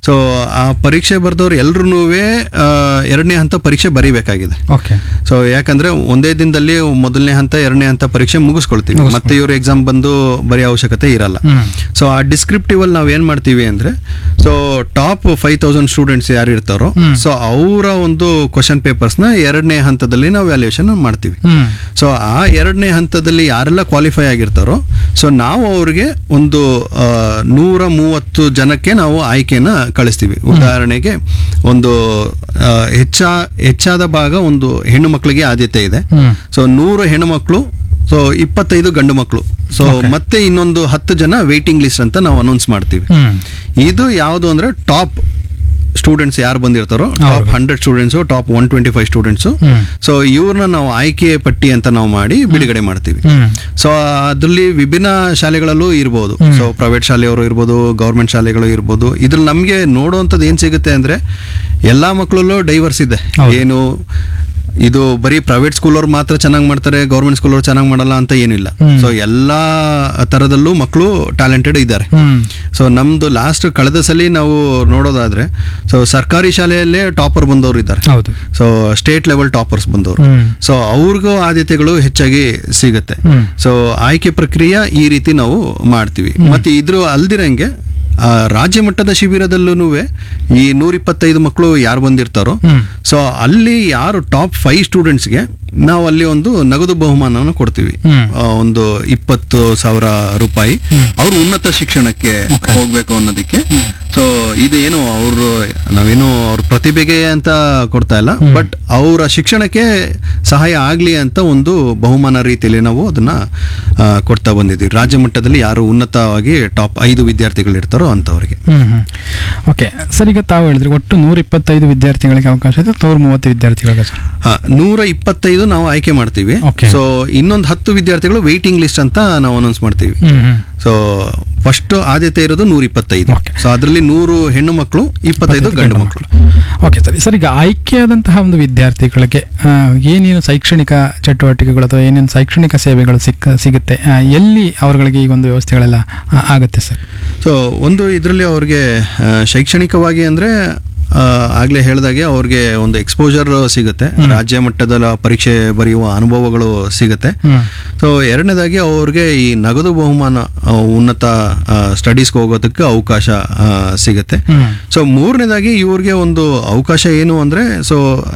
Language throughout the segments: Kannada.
ಸೊ ಆ ಪರೀಕ್ಷೆ ಬರೆದವ್ರು ಎಲ್ರೂ ಎರಡನೇ ಹಂತ ಪರೀಕ್ಷೆ ಬರೀಬೇಕಾಗಿದೆ ಓಕೆ ಸೊ ಯಾಕಂದ್ರೆ ಒಂದೇ ದಿನದಲ್ಲಿ ಮೊದಲನೇ ಹಂತ ಎರಡನೇ ಹಂತ ಪರೀಕ್ಷೆ ಮುಗಿಸ್ಕೊಳ್ತೀವಿ ಮತ್ತೆ ಇವ್ರ ಎಕ್ಸಾಮ್ ಬಂದು ಬರೆಯೋ ಅವಶ್ಯಕತೆ ಇರಲ್ಲ ಹ್ಮ್ ಸೊ ಆ ಡಿಸ್ಕ್ರಿಪ್ಟಿವ್ ಅಲ್ಲಿ ನಾವ್ ಏನ್ ಮಾಡ್ತೀವಿ ಅಂದ್ರೆ so top five thousand students ಯಾರು ಇರ್ತಾರೋ ಸೊ ಅವರ ಒಂದು ಕ್ವಶನ್ ಪೇಪರ್ಸ್ ನ ಎರಡನೇ ಹಂತದಲ್ಲಿ ನಾವು ವ್ಯಾಲ್ಯೂಯೇಷನ್ ಮಾಡ್ತೀವಿ ಹ್ಮ್ ಸೊ ಆ ಎರಡನೇ ಹಂತದಲ್ಲಿ ಯಾರೆಲ್ಲ ಕ್ವಾಲಿಫೈ ಆಗಿರ್ತಾರೋ ಸೊ ನಾವು ಅವ್ರಿಗೆ ಒಂದು ಆ, ನೂರ ಮೂವತ್ತು ಜನಕ್ಕೆ ನಾವು ಆಯ್ಕೆನ ಕಳಿಸ್ತೀವಿ ಉದಾಹರಣೆಗೆ ಒಂದು ಆ, ಹೆಚ್ಚಾ ಹೆಚ್ಚಾದ ಭಾಗ ಒಂದು ಹೆಣ್ಣು ಮಕ್ಕಳಿಗೆ ಆದ್ಯತೆ ಇದೆ ಹ್ಮ್ ಸೊ ನೂರು ಹೆಣ್ಣು ಮಕ್ಕಳು ಸೊ ಇಪ್ಪತ್ತೈದು ಗಂಡು ಮಕ್ಕಳು ಸೊ ಮತ್ತೆ ಇನ್ನೊಂದು ಹತ್ತು ಜನ ವೇಟಿಂಗ್ ಲಿಸ್ಟ್ ಅಂತ ನಾವು ಅನೌನ್ಸ್ ಮಾಡ್ತೀವಿ ಹ್ಮ್ ಇದು ಯಾವುದು ಅಂದ್ರೆ ಟಾಪ್ ಸ್ಟೂಡೆಂಟ್ಸ್ ಯಾರು ಬಂದಿರ್ತಾರೋ top hundred students top one twenty five students hmm so ಇವ್ರನ್ನ ನಾವು ಆಯ್ಕೆ ಪಟ್ಟಿ ಅಂತ ನಾವು ಮಾಡಿ ಬಿಡುಗಡೆ ಮಾಡ್ತೀವಿ ಹ್ಮ್ ಸೊ ಅದರಲ್ಲಿ ವಿಭಿನ್ನ ಶಾಲೆಗಳಲ್ಲೂ ಇರ್ಬೋದು ಸೊ ಪ್ರೈವೇಟ್ ಶಾಲೆಯವರು ಇರ್ಬೋದು ಗೌರ್ಮೆಂಟ್ ಶಾಲೆಗಳು ಇರ್ಬೋದು ಇದ್ರಲ್ಲಿ ನಮಗೆ ನೋಡುವಂಥದ್ದು ಏನು ಸಿಗುತ್ತೆ ಅಂದ್ರೆ ಎಲ್ಲಾ ಮಕ್ಕಳಲ್ಲೂ ಡೈವರ್ಸ್ ಇದೆ ಏನು ಇದು ಬರೀ ಪ್ರೈವೇಟ್ ಸ್ಕೂಲವ್ರು ಮಾತ್ರ ಚೆನ್ನಾಗಿ ಮಾಡ್ತಾರೆ ಗೌರ್ಮೆಂಟ್ ಸ್ಕೂಲವ್ರು ಚೆನ್ನಾಗಿ ಮಾಡಲ್ಲ ಅಂತ ಏನಿಲ್ಲ ಸೊ ಎಲ್ಲಾ ತರದಲ್ಲೂ ಮಕ್ಕಳು ಟ್ಯಾಲೆಂಟೆಡ್ ಇದ್ದಾರೆ ಹ್ಮ್ ಸೊ ನಮ್ದು ಲಾಸ್ಟ್ ಕಳೆದ ಸಲ ನಾವು ನೋಡೋದಾದ್ರೆ ಸೊ ಸರ್ಕಾರಿ ಶಾಲೆಯಲ್ಲೇ ಟಾಪರ್ ಬಂದವರು ಇದ್ದಾರೆ ಹೌದು ಸೊ ಸ್ಟೇಟ್ ಲೆವೆಲ್ ಟಾಪರ್ಸ್ ಬಂದವರು ಹ್ಮ್ ಸೊ ಅವ್ರಿಗೂ ಆದ್ಯತೆಗಳು ಹೆಚ್ಚಾಗಿ ಸಿಗುತ್ತೆ ಹ್ಮ್ ಸೊ ಆಯ್ಕೆ ಪ್ರಕ್ರಿಯೆ ಈ ರೀತಿ ನಾವು ಮಾಡ್ತೀವಿ ಮತ್ತೆ ಇದ್ರ ಅಲ್ದಿರಂಗೆ ಆ, ರಾಜ್ಯ ಮಟ್ಟದ ಶಿಬಿರದಲ್ಲೂ ಈ ನೂರಿಪ್ಪತ್ತೈದು ಮಕ್ಕಳು ಯಾರು ಬಂದಿರ್ತಾರೋ ಹ್ಮ್ ಸೊ ಅಲ್ಲಿ ಯಾರು ಟಾಪ್ ಫೈವ್ ಸ್ಟೂಡೆಂಟ್ಸ್ಗೆ ನಾವು ಅಲ್ಲಿ ಒಂದು ನಗದು ಬಹುಮಾನವನ್ನು ಕೊಡ್ತೀವಿ ಹ್ಮ್ ಆ, ಒಂದು ಇಪ್ಪತ್ತು ಸಾವಿರ ರೂಪಾಯಿ ಅವರು ಉನ್ನತ ಶಿಕ್ಷಣಕ್ಕೆ ಹೋಗ್ಬೇಕು ಅನ್ನೋದಕ್ಕೆ ಸೊ ಇದೇನು ಅವರು ನಾವೇನು ಅವ್ರ ಪ್ರತಿಭೆಗೆ ಅಂತ ಕೊಡ್ತಾ ಇಲ್ಲ ಬಟ್ ಅವರ ಶಿಕ್ಷಣಕ್ಕೆ ಸಹಾಯ ಆಗ್ಲಿ ಅಂತ ಒಂದು ಬಹುಮಾನ ರೀತಿಯಲ್ಲಿ ನಾವು ಅದನ್ನ ಆ, ಕೊಡ್ತಾ ಬಂದಿದ್ದೀವಿ ರಾಜ್ಯ ಮಟ್ಟದಲ್ಲಿ ಯಾರು ಉನ್ನತವಾಗಿ ಟಾಪ್ ಐದು ವಿದ್ಯಾರ್ಥಿಗಳು ಇರ್ತಾರೋ ಅಂತವರಿಗೆ ಹ್ಮ್ ಹ್ಮ್ ಓಕೆ ಸರ್ ಈಗ ತಾವು ಹೇಳಿದ್ರಿ ಒಟ್ಟು ನೂರ ಇಪ್ಪತ್ತೈದು ವಿದ್ಯಾರ್ಥಿಗಳಿಗೆ ಅವಕಾಶ ಇದೆ ನೂರ ಮೂವತ್ತು ವಿದ್ಯಾರ್ಥಿಗಳಿಗೆ ಸರ್ ಹಾ, ನೂರ ಇಪ್ಪತ್ತೈದು ನಾವು ಆಯ್ಕೆ ಮಾಡ್ತೀವಿ Okay. ಸೊ ಇನ್ನೊಂದು ಹತ್ತು ವಿದ್ಯಾರ್ಥಿಗಳು ವೇಟಿಂಗ್ ಲಿಸ್ಟ್ ಅಂತ ನಾವು ಅನೌನ್ಸ್ ಮಾಡ್ತೀವಿ ಹ್ಮ್ ಹ್ಮ್ ಸೊ ಫಸ್ಟ್ ಆದ್ಯತೆ ಇರೋದು ನೂರ ಇಪ್ಪತ್ತೈದು Okay. ಸೊ ಅದರಲ್ಲಿ ನೂರು ಹೆಣ್ಣು ಮಕ್ಕಳು ಇಪ್ಪತ್ತೈದು ಗಂಡು ಮಕ್ಕಳು ಓಕೆ ಸರಿ ಸರ್ ಈಗ ಆಯ್ಕೆಯಾದಂತಹ ಒಂದು ವಿದ್ಯಾರ್ಥಿಗಳಿಗೆ ಆ, ಏನೇನು ಶೈಕ್ಷಣಿಕ ಚಟುವಟಿಕೆಗಳು ಅಥವಾ ಏನೇನು ಶೈಕ್ಷಣಿಕ ಸೇವೆಗಳು ಸಿಕ್ಕ ಸಿಗುತ್ತೆ ಆ, ಎಲ್ಲಿ ಅವರುಗಳಿಗೆ ಈ ಒಂದು ವ್ಯವಸ್ಥೆಗಳೆಲ್ಲ ಆ, ಆಗುತ್ತೆ ಸರ್ ಸೊ ಒಂದು ಇದರಲ್ಲಿ ಅವ್ರಿಗೆ ಆ, ಶೈಕ್ಷಣಿಕವಾಗಿ ಅಂದ್ರೆ ಆ, ಆಗ್ಲೇ ಹೇಳಿದಾಗೆ ಅವ್ರಿಗೆ ಒಂದು ಎಕ್ಸ್ಪೋಜರ್ ಸಿಗುತ್ತೆ ರಾಜ್ಯ ಮಟ್ಟದ ಪರೀಕ್ಷೆ ಬರೆಯುವ ಅನುಭವಗಳು ಸಿಗುತ್ತೆ ಹ್ಮ್ ಸೊ ಎರಡನೇದಾಗಿ ಅವ್ರಿಗೆ ಈ ನಗದು ಬಹುಮಾನ ಆ, ಉನ್ನತ ಸ್ಟಡೀಸ್ಗೆ ಹೋಗೋದಕ್ಕೆ ಅವಕಾಶ ಆ, ಸಿಗುತ್ತೆ ಹ್ಮ್ ಸೊ ಮೂರನೇದಾಗಿ ಇವ್ರಿಗೆ ಒಂದು ಅವಕಾಶ ಏನು ಅಂದ್ರೆ ಸೊ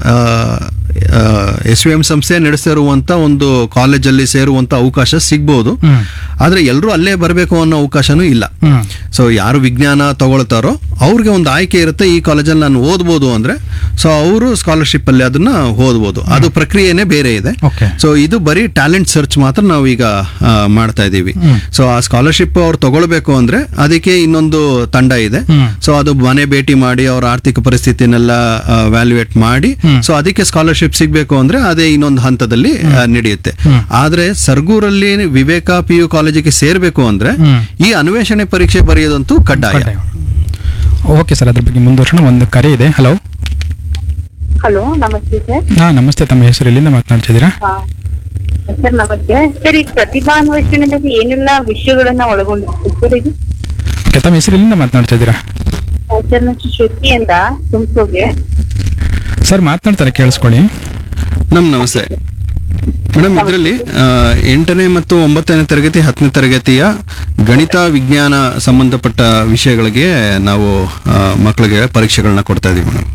ಎಸ್ ವಿ ಎಂ ಸಂಸ್ಥೆ ನಡೆಸ್ತಾ ಇರುವಂತ ಒಂದು ಕಾಲೇಜಲ್ಲಿ ಸೇರುವಂತ ಅವಕಾಶ ಸಿಗ್ಬೋದು ಹ್ಮ್ ಆದ್ರೆ ಎಲ್ಲರೂ ಅಲ್ಲೇ ಬರಬೇಕು ಅನ್ನೋ ಅವಕಾಶನೂ ಇಲ್ಲ ಹ್ಮ್ ಸೊ ಯಾರು ವಿಜ್ಞಾನ ತಗೊಳ್ತಾರೋ ಅವ್ರಿಗೆ ಒಂದು ಆಯ್ಕೆ ಇರುತ್ತೆ ಈ ಕಾಲೇಜಲ್ಲಿ ನಾನು ಓದ್ಬೋದು ಅಂದ್ರೆ ಸೊ ಅವರು ಸ್ಕಾಲರ್ಶಿಪ್ ಅಲ್ಲಿ ಅದನ್ನ ಓದ್ಬೋದು ಅದು ಪ್ರಕ್ರಿಯೆನೇ ಬೇರೆ ಇದೆ ಓಕೆ ಸೊ ಇದು ಬರೀ ಟ್ಯಾಲೆಂಟ್ ಸರ್ಚ್ ಮಾತ್ರ ನಾವು ಈಗ ಆ, ಮಾಡ್ತಾ ಇದ್ದೀವಿ ಸೊ ಆ ಸ್ಕಾಲರ್ಶಿಪ್ ಅವ್ರು ತಗೊಳ್ಬೇಕು ಅಂದ್ರೆ ಅದಕ್ಕೆ ಇನ್ನೊಂದು ತಂಡ ಇದೆ ಹ್ಮ್ ಸೊ ಅದು ಮನೆ ಭೇಟಿ ಮಾಡಿ ಅವ್ರ ಆರ್ಥಿಕ ಪರಿಸ್ಥಿತಿನೆಲ್ಲ ವ್ಯಾಲ್ಯೂಯೇಟ್ ಮಾಡಿ ಸೊ ಅದಕ್ಕೆ ಸ್ಕಾಲರ್ಶಿಪ್ ಸಿಗ್ಬೇಕು ಅಂದ್ರೆ ಅದೇ ಇನ್ನೊಂದು ಹಂತದಲ್ಲಿ ಆ, ನಡೆಯುತ್ತೆ ಆದ್ರೆ ಸರ್ಗೂರಲ್ಲಿ ವಿವೇಕ ಪಿ ಯು ಕಾಲೇಜಿಗೆ ಸೇರ್ಬೇಕು ಅಂದ್ರೆ ಹ್ಮ್ ಈ ಅನ್ವೇಷಣೆ ಪರೀಕ್ಷೆ ಬರೆಯೋದಂತೂ ಕಡ್ಡಾಯ ಓಕೆ ಸರ್ ಅದ್ರ ಬಗ್ಗೆ ಮುಂದುವರ್ಸೋಣ ಒಂದು ಕರೆ ಇದೆ ಹಲೋ ಹಲೋ ನಮಸ್ತೆ ಸರ್ ಹಾ ನಮಸ್ತೆ ತಮ್ಮ ಹೆಸರು ಎಲ್ಲಿಂದ ಮಾತನಾಡ್ತಿದ್ದೀರಾ ಹಾ ಸರ್ ನಮಸ್ತೆ ಸರ್ ಈ ಪ್ರತಿಭಾ ಅನ್ವೇಷಣೆಯಲ್ಲಿ ಏನೆಲ್ಲ ವಿಷಯಗಳನ್ನ ಒಳಗೊಂಡಿರುತ್ತೆ ಸರ್ ಇದು ಓಕೆ ತಮ್ಮ ಹೆಸರು ಎಲ್ಲಿಂದ ಮಾತನಾಡ್ತಿದ್ದೀರಾ ಆ, ಸರ್ ನಾನು ಶ್ರುತಿ ಅಂತ ತುಮಕೂರಿಗೆ ಸರ್ ಮಾತನಾಡ್ತಾರೆ ಕೇಳಿಸ್ಕೊಳ್ಳಿ ನಮ್ ನಮಸ್ತೆ ಮೇಡಮ್ ಇದರಲ್ಲಿ ಎಂಟನೇ ಮತ್ತು ಒಂಬತ್ತನೇ ತರಗತಿ ಹತ್ತನೇ ತರಗತಿಯ ಗಣಿತ ವಿಜ್ಞಾನ ಸಂಬಂಧಪಟ್ಟ ವಿಷಯಗಳಿಗೆ ನಾವು ಆ, ಮಕ್ಕಳಿಗೆ ಪರೀಕ್ಷೆಗಳನ್ನ ಕೊಡ್ತಾ ಇದೀವಿ ಮೇಡಮ್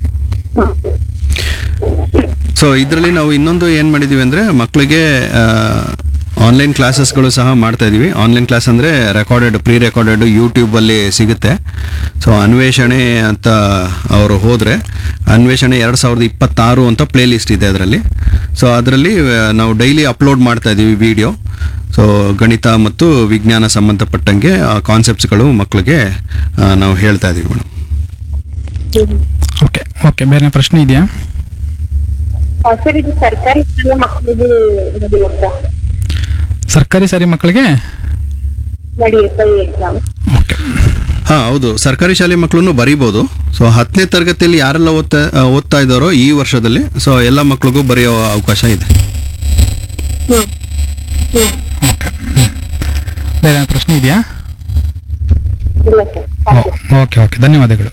ಸೊ ಇದರಲ್ಲಿ ನಾವು ಇನ್ನೊಂದು ಏನ್ ಮಾಡಿದೀವಿ ಅಂದ್ರೆ ಮಕ್ಕಳಿಗೆ ಆನ್ಲೈನ್ ಕ್ಲಾಸಸ್ಗಳು ಸಹ ಮಾಡ್ತಾ ಇದೀವಿ ಆನ್ಲೈನ್ ಕ್ಲಾಸ್ ಅಂದ್ರೆ ರೆಕಾರ್ಡೆಡ್ ಪ್ರೀ ರೆಕಾರ್ಡೆಡ್ ಯೂಟ್ಯೂಬ್ ಅಲ್ಲಿ ಸಿಗುತ್ತೆ ಸೊ ಅನ್ವೇಷಣೆ ಅಂತ ಅವರು ಹೋದ್ರೆ ಅನ್ವೇಷಣೆ ಎರಡ್ ಸಾವಿರದ ಇಪ್ಪತ್ತಾರು ಅಂತ ಪ್ಲೇ ಲಿಸ್ಟ್ ಇದೆ ಅದರಲ್ಲಿ ಸೊ ಅದರಲ್ಲಿ ನಾವು ಡೈಲಿ ಅಪ್ಲೋಡ್ ಮಾಡ್ತಾ ಇದೀವಿ ವಿಡಿಯೋ ಸೊ ಗಣಿತ ಮತ್ತು ವಿಜ್ಞಾನ ಸಂಬಂಧಪಟ್ಟಂಗೆ ಆ ಕಾನ್ಸೆಪ್ಟ್ಸ್ಗಳು ಮಕ್ಕಳಿಗೆ ಆ, ನಾವು ಹೇಳ್ತಾ ಇದೀವಿ ಮೇಡಮ್ ಓಕೆ ಓಕೆ ಬೇರೆ ಪ್ರಶ್ನೆ ಇದೆಯಾ ಆ, ಸರ್ ಇದು ಸರ್ಕಾರಿ ಶಾಲೆ ಮಕ್ಕಳಿಗೆ ನಡೆಯುತ್ತಾ ಸರ್ಕಾರಿ ಸಾರಿ ಮಕ್ಕಳಿಗೆ ನಡೆಯುತ್ತಾ ಈ ಎಕ್ಸಾಮ್ ಓಕೆ ಹಾ ಹೌದು ಸರ್ಕಾರಿ ಶಾಲೆ ಮಕ್ಕಳನ್ನು ಬರೀಬಹುದು ಸೊ ಹತ್ತನೇ ತರಗತಿಯಲ್ಲಿ ಯಾರೆಲ್ಲ ಓದ್ತಾ ಆ, ಓದ್ತಾ ಇದ್ದಾರೋ ಈ ವರ್ಷದಲ್ಲಿ ಸೊ ಎಲ್ಲ ಮಕ್ಕಳಿಗೂ ಬರೆಯೋ ಅವಕಾಶ ಇದೆ ಹ್ಮ್ ಹ್ಮ್ ಓಕೆ ಬೇರೆ ಪ್ರಶ್ನೆ ಇದೆಯಾ ಇಲ್ಲ ಸರ್ ಓಕೆ ಓಕೆ ಧನ್ಯವಾದಗಳು